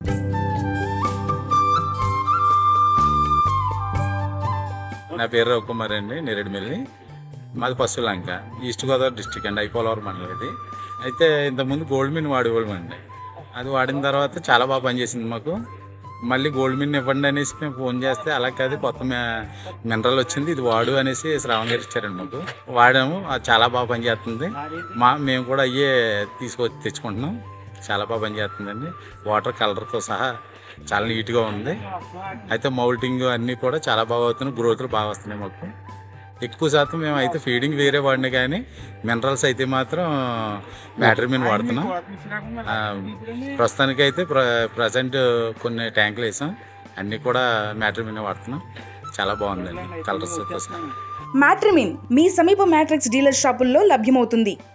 నా పేరు రవికుమార్ అండి నేరేడుమిల్లి మాది పశువులంక ఈస్ట్ గోదావరి డిస్టిక్ అండి ఐపోలవరం మండలం ఇది అయితే ఇంతకుముందు గోల్డ్ మిన్ వాడేవాళ్ళం అండి అది వాడిన తర్వాత చాలా బాగా పనిచేసింది మాకు మళ్ళీ గోల్డ్ మిన్ ఇవ్వండి అనేసి మేము ఫోన్ చేస్తే అలా కాదు కొత్త మినరల్ వచ్చింది ఇది వాడు అనేసి శ్రావణ్ గారు ఇచ్చారండి మాకు వాడాము అది చాలా బాగా పనిచేస్తుంది మా మేము కూడా అయ్యే తీసుకొచ్చి తెచ్చుకుంటున్నాం చాలా బాగా పనిచేస్తుందండి వాటర్ కలర్తో సహా చాలా నీట్గా ఉంది అయితే మౌల్టింగ్ అన్నీ కూడా చాలా బాగా అవుతున్నాయి గ్రోత్లు బాగా వస్తున్నాయి మాకు ఎక్కువ శాతం మేము అయితే ఫీడింగ్ వేరే వాడినా కానీ మినరల్స్ అయితే మాత్రం బ్యాటరీ మీద వాడుతున్నాం ఆ, ప్రస్తుతానికైతే ప్ర ప్రజెంట్ కొన్ని ట్యాంకులు వేసాం అన్నీ కూడా మ్యాటర్ మీద వాడుతున్నాం చాలా బాగుందండి కలర్స్ సహా మ్యాట్రిమిన్ మీ సమీప మ్యాట్రిక్స్ డీలర్ షాపుల్లో లభ్యమవుతుంది